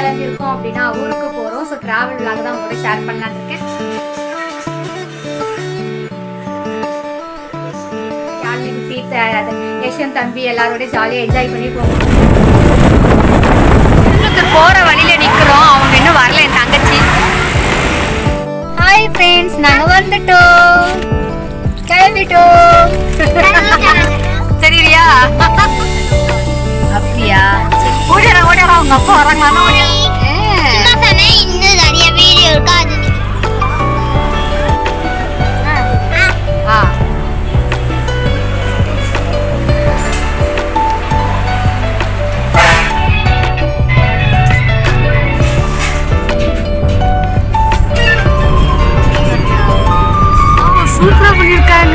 கிளம்பியிருக்கோம் அப்படின்னா ஊருக்கு போகிறோம் ஸோ ட்ராவல் vlog தான் உங்களோட ஷேர் பண்ணலான்னு இருக்கேன் யாழினி குட்டி த- அது யஷ்வந்த் தம்பி எல்லாரோட ஜாலியாக என்ஜாய் பண்ணி போவோம் திருநத்தூர் போகிற வழியில் நிற்கிறோம் அவங்க இன்னும் வரல என் தங்கச்சி ஹாய் ஃப்ரெண்ட்ஸ் நாங்கள் வந்துட்டோம் கிளம்பிட்டோம் தெரியலையா அப்படியா ஓடிற ஓடிற அவங்க அப்பா வராங்களா சும்மா சொன்னேன், இன்னும் நிறைய வீடியோ இருக்கு அது ஆ சூப்பரா பண்ணிருக்காங்க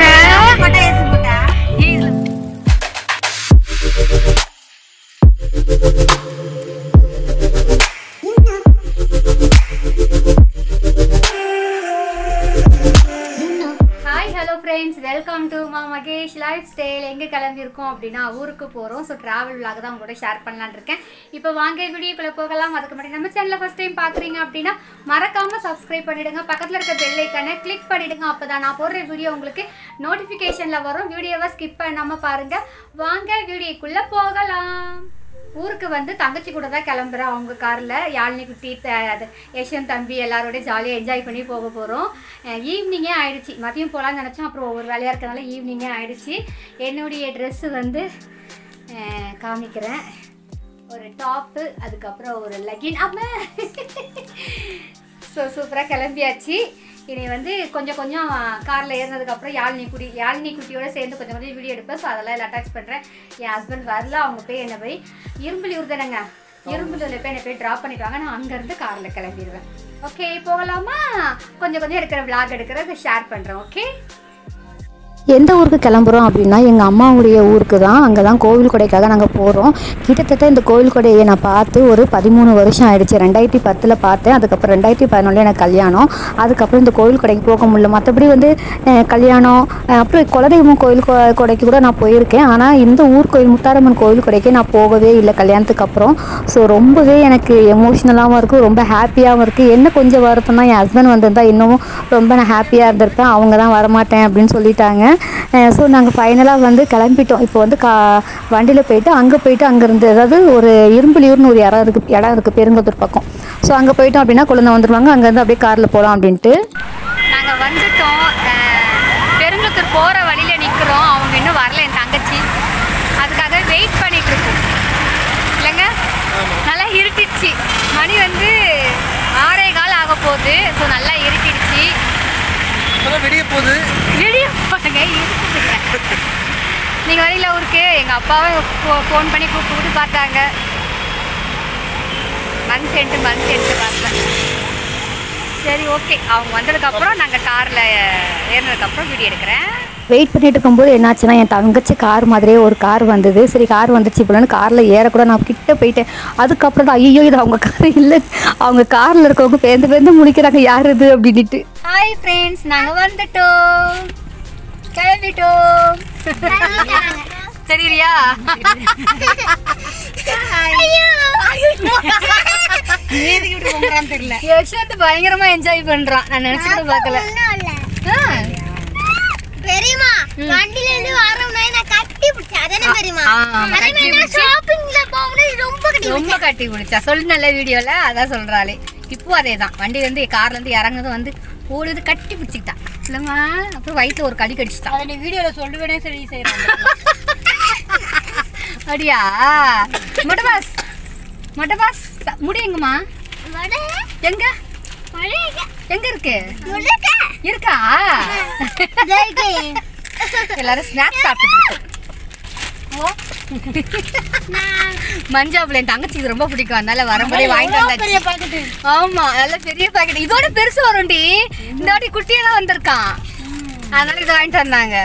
hi hello friends welcome to மா மகேஷ் லைஃப் ஸ்டைல் எங்கே கிளம்பியிருக்கோம் அப்படின்னா ஊருக்கு போகிறோம் ஸோ ட்ராவல் vlog தான் உங்களோட ஷேர் பண்ணலான்னு இருக்கேன் இப்போ வாங்க வீடியோக்குள்ளே போகலாம் அதுக்கு முன்னாடி நம்ம சேனலை ஃபஸ்ட் டைம் பார்க்குறீங்க அப்படின்னா மறக்காமல் சப்ஸ்கிரைப் பண்ணிடுங்க பக்கத்தில் இருக்க பெல் ஐக்கானை கிளிக் பண்ணிடுங்க அப்போ தான் நான் போடுற வீடியோ உங்களுக்கு நோட்டிஃபிகேஷனில் வரும் வீடியோவை ஸ்கிப் பண்ணாமல் பாருங்கள் வாங்க வீடியோக்குள்ளே போகலாம் ஊருக்கு வந்து தங்கச்சி கூட தான் கிளம்புறேன் அவங்க காரில் யாழினி குட்டி த- அது யஷ்வந்த் தம்பி எல்லாரோட ஜாலியாக என்ஜாய் பண்ணி போக போகிறோம் ஈவினிங்கே ஆயிடுச்சு மதியம் போகலான்னு நினச்சோம் அப்புறம் ஒவ்வொரு வேலையாக இருக்கிறதுனால ஈவினிங்கே ஆயிடுச்சு என்னுடைய ட்ரெஸ்ஸு வந்து அஹ், காமிக்கிறேன் ஒரு டாப்பு அதுக்கப்புறம் ஒரு லெகின் அம்மா ஸோ சூப்பராக கிளம்பியாச்சு இனி வந்து கொஞ்சம் கொஞ்சம் காரில் ஏறினதுக்கப்புறம் யாழினி குடி யாழினி குட்டியோட சேர்ந்து கொஞ்சம் கொஞ்சம் வீடியோ எடுப்பேன் ஸோ அதெல்லாம் இதில் அட்டாச் பண்ணுறேன் என் ஹஸ்பண்ட் வரல அவங்க போய் என்னை போய் இரும்புலியூர் தானேங்க இரும்புலியூரில் போய் என்னை போய் ட்ராப் பண்ணிடுவாங்க நான் அங்கேருந்து காரில் கிளம்பிடுவேன் ஓகே போகலாமா கொஞ்சம் கொஞ்சம் எடுக்கிற vlog எடுக்கிறத ஷேர் பண்ணுறேன் ஓகே எந்த ஊருக்கு கிளம்புறோம் அப்படின்னா எங்கள் அம்மாவுடைய ஊருக்கு தான் அங்கே தான் கோவில் கொடைக்காக நாங்கள் போகிறோம் கிட்டத்தட்ட இந்த கோவில் கொடையை நான் பார்த்து ஒரு பதிமூணு வருஷம் ஆயிடுச்சு ரெண்டாயிரத்தி பத்தில் பார்த்தேன் அதுக்கப்புறம் ரெண்டாயிரத்தி பதினொன்றில் எனக்கு கல்யாணம் அதுக்கப்புறம் இந்த கோவில் கொடைக்கு போக முடியல மற்றபடி வந்து அஹ், கல்யாணம் அஹ், அப்புறம் குலதெய்வம் கோயில் கொ- கொடைக்கு கூட நான் போயிருக்கேன் ஆனால் இந்த ஊர் கோயில் முத்தாரம்மன் கோவில் கொடைக்கு நான் போகவே இல்லை கல்யாணத்துக்கு அப்புறம் ஸோ ரொம்பவே எனக்கு எமோஷ்னலாகவும் இருக்கும் ரொம்ப ஹாப்பியாகவும் இருக்குது என்ன கொஞ்சம் வருத்தம் தான் என் ஹஸ்பண்ட் வந்திருந்தா இன்னமும் ரொம்ப நான் ஹாப்பியாக இருந்திருப்பேன் அவங்க தான் வரமாட்டேன் அப்படின்னு சொல்லிட்டாங்க ஸோ நாங்கள் ஃபைனலாக வந்து கிளம்பிட்டோம் இப்போ வந்து கா வண்டியில் போயிட்டு அங்கே போயிட்டு அங்கேருந்து அதாவது ஒரு இரும்புலியூர்னு ஒரு இடம் இருக்குது இடம் இருக்குது பெருங்கத்தூர் பக்கம் ஸோ அங்கே போயிட்டோம் அப்படின்னா குழந்தை வந்துருவாங்க அங்கேருந்து அப்படியே காரில் போகலாம் அப்படின்ட்டு நாங்கள் வந்துட்டோம் அஹ், பெருங்குளத்தூர் போகிற வழியில் நிற்கிறோம் அவங்க இன்னும் வரல என் தங்கச்சி அதுக்காக வெயிட் பண்ணிட்டு இருக்கோம் இல்லைங்க நல்லா இருட்டிடுச்சு மணி வந்து ஆறே கால் ஆக போகுது ஸோ நல்லா இருட்டிடுச்சு இப்பதான் விடிய போகுது வெளியே போட்டுங்க இருக்குதுங்க நீங்கள் வரீங்களா ஊருக்கு எங்கள் அப்பாவை ஃபோன் பண்ணி கூப்பிட்டு கூப்பிட்டு பார்த்தாங்க மந்த் சென்ட்டு மந்த் சென்ட்டு பார்த்தேன் சரி ஓகே அவங்க வந்ததுக்கப்புறம் நாங்கள் காரில் ஏறினதுக்கப்புறம் வீடியோ எடுக்கிறேன் வெயிட் பண்ணிட்டு இருக்கும்போது என்னாச்சுன்னா என் தங்கச்சி கார் மாதிரியே ஒரு கார் வந்தது சரி கார் வந்துச்சு இப்போன்னு காரில் ஏறக்கூட நான் கிட்ட போயிட்டேன் அதுக்கப்புறம் தான் ஐயோ இது அவங்க கார் இல்லை அவங்க காரில் இருக்கவங்க பேருந்து பேருந்து முடிக்கிறாங்க யார் இது அப்படின்ட்டு ஹாய் ஃப்ரெண்ட்ஸ் நாங்கள் வந்துட்டோம் கிளம்பிட்டோம் தெரியலையா தெரியல யஷ்வந்த் பயங்கரமா என்ஜாய் பண்றான் நான் நினைச்சு கூட பார்க்கல ஆ, பெரியமா வண்டில இருந்து வரோம்னா நான் கட்டி பிடிச்சேன் அதானே பெரியமா ஆ, கட்டி பிடிச்சு. ஷாப்பிங்ல போகும்போது ரொம்ப கட்டி ரொம்ப கட்டி பிடிச்சா சொல்லு நல்ல வீடியோல அதான் சொல்றாளே இப்போ அதே தான் வண்டி வந்து கார்ல இருந்து இறங்குனதும் வந்து ஓடுது கட்டி பிடிச்சிக்கிட்டா இல்லம்மா அப்புறம் வயிற்றுல ஒரு கடி கடிச்சிட்டா அதை நீ வீடியோல சொல்லுவேனே சொல்லி செய்யறாங்க அப்படியா மொட்டபாஸ் மொட்டபாஸ் முடியுங்கம்மா எங்க எங்க இருக்கு இருக்கா எல்லாரும் ஸ்நாக்ஸ் சாப்பிட்டு இருக்கோம் மஞ்சாப்புல என் தங்கச்சிக்கு ரொம்ப பிடிக்கும் அதனால வரும்போதே வாங்கிட்டு வந்தாச்சு ஆமா நல்ல பெரிய பாக்கெட் இதோட பெருசு வரும்டி இந்த வாட்டி குட்டியெல்லாம் வந்திருக்கான் அதனால இதை வாங்கிட்டு வந்தாங்க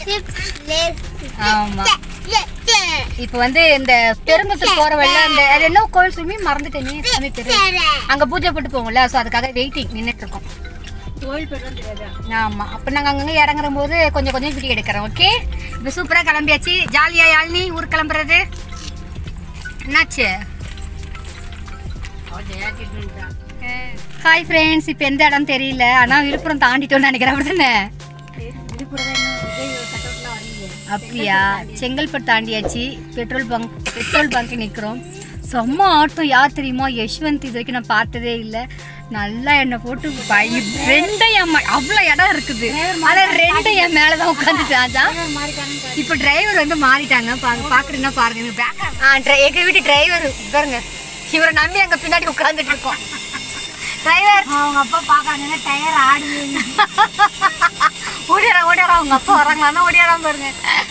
ஆமா இப்போ வந்து இந்த பெருங்கத்தூர் போற வழியில அந்த அது என்ன கோயில் சுமி மறந்துட்டேன் நீ சாமி பேரு அங்க பூஜை போட்டு போவோம்ல ஸோ அதுக்காக வெயிட்டிங் நின்றுட்டு இருக்கோம் கோயில் பேரும் தெரியாது ஆமா அப்ப நாங்க அங்கங்க இறங்குற போது கொஞ்சம் கொஞ்சம் வீடியோ எடுக்கிறோம் ஓகே இப்போ சூப்பரா கிளம்பியாச்சு ஜாலியா யாழ்னி ஊர் கிளம்புறது என்னாச்சு ஹாய் ஃப்ரெண்ட்ஸ் இப்போ எந்த இடம் தெரியல ஆனால் விழுப்புரம் தாண்டிட்டோம்னு நினைக்கிறேன் அப்படிதானே அப்படியா செங்கல்பட்டு தாண்டியாச்சு பெட்ரோல் பங்க் பெட்ரோல் பங்க் நிற்கிறோம் செம்ம ஆட்டம் யார் தெரியுமா யஷ்வந்த் இது வரைக்கும் நான் பார்த்ததே இல்லை நல்லா என்னை போட்டு பய- ரெண்டும் என் ம- அவ்வளோ இடம் இருக்குது ஆனால் ரெண்டும் என் மேலே தான் உட்காந்துட்டாச்சா இப்போ டிரைவர் வந்து மாறிட்டாங்க பாருங்க பார்க்குறீங்கன்னா பாருங்க எங்க back- ஆ dri- எங்க வீட்டு டிரைவர் பாருங்க இவரை நம்பி அங்கே பின்னாடி உட்காந்துட்டு இருக்கோம் டிரைவர் அவங்க அப்பா பார்க்காங்கன்னா டயர் ஆடுது ஓடியாரா ஓடியாரா அவங்க அப்பா வராங்களான்னா ஓடியாராம் பாருங்க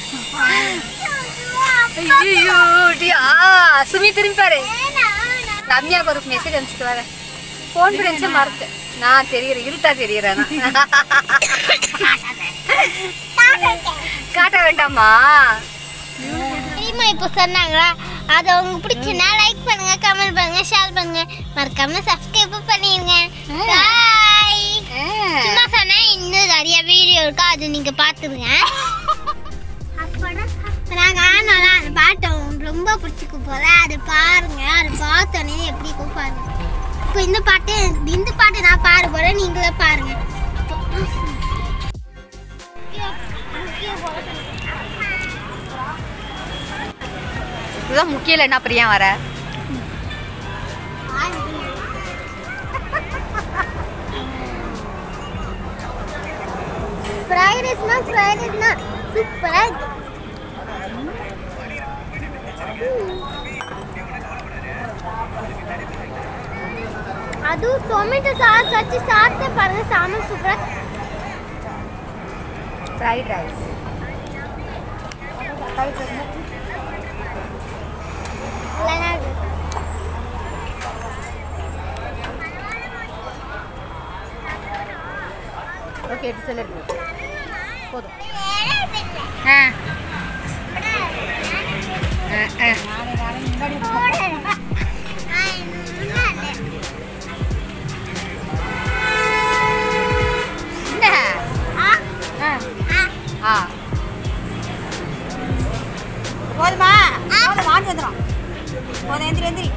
ஐயோ டியா சுமி திரும்பி பாரு ரம்யாவுக்கு ஒரு மெசேஜ் அனுப்பிச்சிட்டு வரேன் ஃபோன் பண்ணி மறந்து நான் தெரியுறேன் இருட்டா தெரியுறேன் காட்ட வேண்டாமா தெரியுமா இப்போ சொன்னாங்களா அது உங்களுக்கு பிடிச்சுன்னா லைக் பண்ணுங்க கமெண்ட் பண்ணுங்க ஷேர் பண்ணுங்க மறக்காம சப்ஸ்கிரைப் பண்ணிருங்க பாய் சும்மா சொன்னா இன்னும் நிறைய வீடியோ இருக்கு அது நீங்க பாத்துருங்க நாங்க நல்லா அந்த பாட்டை உங்களுக்கு ரொம்ப பிடிச்சிக்க போல அது பாருங்க அது பார்த்தோன்னே எப்படி இருக்கும் பாருங்க இப்போ இந்த பாட்டு இந்த பாட்டு நான் பாட போறேன் நீங்களே பாருங்க இதுதான் முக்கியம் இல்லை என்ன பிரியா வர ஃப்ரைட் ரைஸ்னா ஃப்ரைட் ரைஸ்னா சூப்பரா இருக்கு அதுவும் டொமேட்டோ சாஸ் வச்சு சாப்பிட்டு பாருங்க சாமன் சூப்பரா ஃப்ரைட் ரைஸ் நல்லா இருக்கு ஓகே எடுத்து சொல்லிடு போதும் ஆ ஆ ஆ என்ன ஆ போதுமா போதும் வாங்கி வந்துடும் போதும் எந்திரி எந்திரி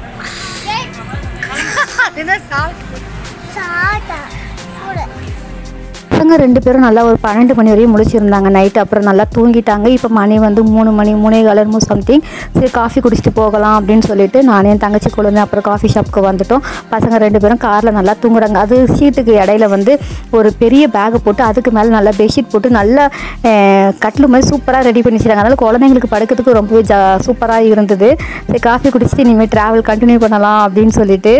அதுதான் சால்ட் சாட்டா கூட பசங்க ரெண்டு பேரும் நல்லா ஒரு பன்னெண்டு மணி வரையும் முழிச்சிருந்தாங்க நைட்டு அப்புறம் நல்லா தூங்கிட்டாங்க இப்போ மணி வந்து மூணு மணி மூணே கலர்மோ சம்திங் சரி காஃபி குடிச்சிட்டு போகலாம் அப்படின்னு சொல்லிட்டு நானே என் தங்கச்சி குழந்தை அப்புறம் காஃபி ஷாப்புக்கு வந்துட்டோம் பசங்க ரெண்டு பேரும் காரில் நல்லா தூங்குறாங்க அது சீட்டுக்கு இடையில வந்து ஒரு பெரிய பேக்கை போட்டு அதுக்கு மேலே நல்லா பெட்ஷீட் போட்டு நல்லா அஹ், கட்டில் மாதிரி சூப்பராக ரெடி பண்ணி வச்சிருக்காங்க அதனால் குழந்தைங்களுக்கு படுக்கிறதுக்கு ரொம்பவே ஜா சூப்பராக இருந்தது சரி காஃபி குடிச்சிட்டு இனிமேல் ட்ராவல் கண்டினியூ பண்ணலாம் அப்படின்னு சொல்லிட்டு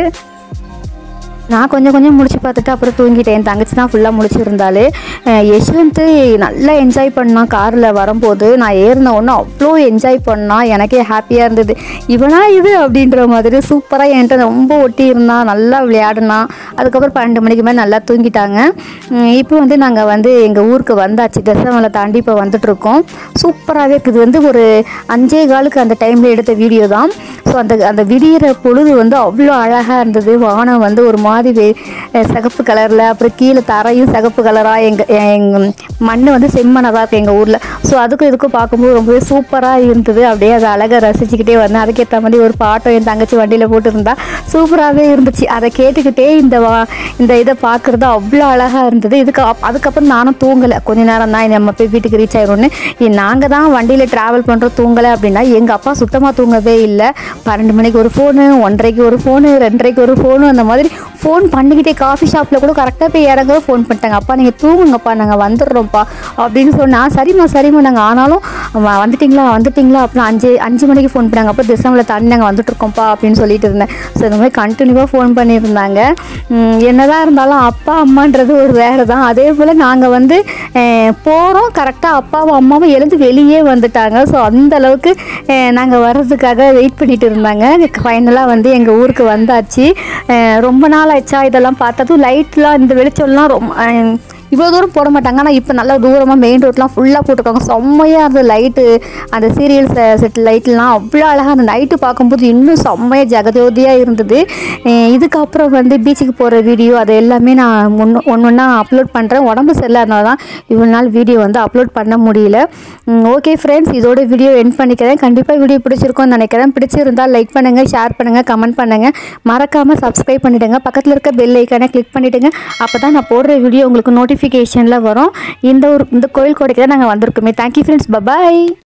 நான் கொஞ்சம் கொஞ்சம் முடிச்சு பார்த்துட்டு அப்புறம் தூங்கிட்டேன் என் தங்கச்சி தான் ஃபுல்லாக முடிச்சிருந்தாலே அஹ் யஷ்வந்த் நல்லா என்ஜாய் பண்ணான் காரில் வரும்போது நான் ஏறின உடனே அவ்வளோ என்ஜாய் பண்ணான் எனக்கே ஹாப்பியாக இருந்தது இவனா இது அப்படின்ற மாதிரி சூப்பராக என்கிட்ட ரொம்ப ஒட்டி இருந்தான் நல்லா விளையாடினான் அதுக்கப்புறம் பன்னெண்டு மணிக்கு மேலே நல்லா தூங்கிட்டாங்க உம் இப்போ வந்து நாங்கள் வந்து எங்கள் ஊருக்கு வந்தாச்சு தசமலை தாண்டி இப்போ வந்துட்ருக்கோம் சூப்பராகவே இருக்குது வந்து ஒரு அஞ்சே காலுக்கு அந்த டைமில் எடுத்த வீடியோ தான் ஸோ அந்த அந்த விடியிற பொழுது வந்து அவ்வளோ அழகாக இருந்தது வானம் வந்து ஒரு மாதிரி வே- அஹ் சிகப்பு கலரில் அப்புறம் கீழே தரையும் சிகப்பு கலராக எங்கள் எங்கள் மண் வந்து செம்மண்ணாக தான் இருக்குது எங்கள் ஊரில் ஸோ அதுக்கும் இதுக்கும் பார்க்கும்போது ரொம்பவே சூப்பராக இருந்தது அப்படியே அதை அழகாக ரசிச்சுக்கிட்டே வந்தேன் அதுக்கேற்ற மாதிரி ஒரு பாட்டம் என் தங்கச்சி வண்டியில் போட்டுருந்தா சூப்பராகவே இருந்துச்சு அதை கேட்டுக்கிட்டே இந்த வா இந்த இதை பார்க்குறது அவ்வளோ அழகாக இருந்தது இதுக்கு அப்- அதுக்கப்புறம் நானும் தூங்கலை கொஞ்ச நேரம் தான் நம்ம போய் வீட்டுக்கு ரீச் ஆயிடும்னு நாங்கள் தான் வண்டியில் ட்ராவல் பண்ணுறோம் தூங்கலை அப்படின்னா எங்கள் அப்பா சுத்தமாக தூங்கவே இல்லை பன்னெண்டு மணிக்கு ஒரு ஃபோனு ஒன்றரைக்கு ஒரு ஃபோனு ரெண்டரைக்கு ஒரு ஃபோனு அந்த மாதிரி ஃபோன் பண்ணிக்கிட்டே காஃபி ஷாப்பில் கூட கரெக்டாக போய் இறங்க ஃபோன் பண்ணிட்டாங்க அப்பா நீங்கள் தூங்குங்கப்பா நாங்கள் வந்துடுறோம்ப்பா அப்படின்னு சொன்னா சரிம்மா சரிம்மா நாங்கள் ஆனாலும் வ- வந்துட்டீங்களா வந்துட்டீங்களா அப்புறம் அஞ்சு அஞ்சு மணிக்கு ஃபோன் பண்ணாங்க அப்போ டிசம்பரில் தாண்டி நாங்கள் வந்துட்டுருக்கோம்ப்பா அப்படின்னு சொல்லிட்டு இருந்தேன் ஸோ இந்த மாதிரி கண்டினியூவாக ஃபோன் பண்ணியிருந்தாங்க உம், என்னதான் இருந்தாலும் அப்பா அம்மான்றது ஒரு வேலை தான் அதே போல் நாங்கள் வந்து போகிறோம் கரெக்டாக அப்பாவும் அம்மாவும் எழுந்து வெளியே வந்துட்டாங்க ஸோ அந்த அளவுக்கு நாங்கள் வர்றதுக்காக வெயிட் பண்ணிட்டு இருந்தாங்க ஃபைனலாக வந்து எங்கள் ஊருக்கு வந்தாச்சு அஹ் ரொம்ப நாள் ஆச்சா இதெல்லாம் பார்த்ததும் லைட்லாம் இந்த வெளிச்சம்லாம் ரொம்ப அஹ் இவ்வளோ தூரம் போட மாட்டாங்க ஆனால் இப்போ நல்லா தூரமாக மெயின் ரோட்லாம் ஃபுல்லாக போட்டிருக்காங்க செம்மையாக இருந்தது லைட்டு அந்த சீரியல் செட் லைட்லாம் அவ்வளோ அழகாக அந்த நைட்டு பார்க்கும்போது இன்னும் செம்மையாக ஜெகஜோதியாக இருந்தது அஹ் இதுக்கப்புறம் வந்து பீச்சுக்கு போகிற வீடியோ அது எல்லாமே நான் முன்ன ஒன்று ஒன்றா அப்லோட் பண்ணுறேன் உடம்பு சரியில்லாதனால தான் இவ்வளோ நாள் வீடியோ வந்து அப்லோட் பண்ண முடியல ஓகே ஃப்ரெண்ட்ஸ் இதோட வீடியோ என் பண்ணிக்கிறேன் கண்டிப்பாக வீடியோ பிடிச்சிருக்கும்னு நினைக்கிறேன் பிடிச்சிருந்தால் லைக் பண்ணுங்கள் ஷேர் பண்ணுங்கள் கமெண்ட் பண்ணுங்கள் மறக்காமல் சப்ஸ்கிரைப் பண்ணிவிடுங்க பக்கத்தில் இருக்க பெல் ஐக்கானை கிளிக் பண்ணிவிடுங்க அப்போ தான் நான் போடுற வீடியோ உங்களுக்கு நோட்டிஃபிகேஷனில் வரும் இந்த ஒரு இந்த கோயில் கோடைக்கு தான் நாங்கள் வந்திருக்கோமே தேங்க்யூ ஃப்ரெண்ட்ஸ் பபாய்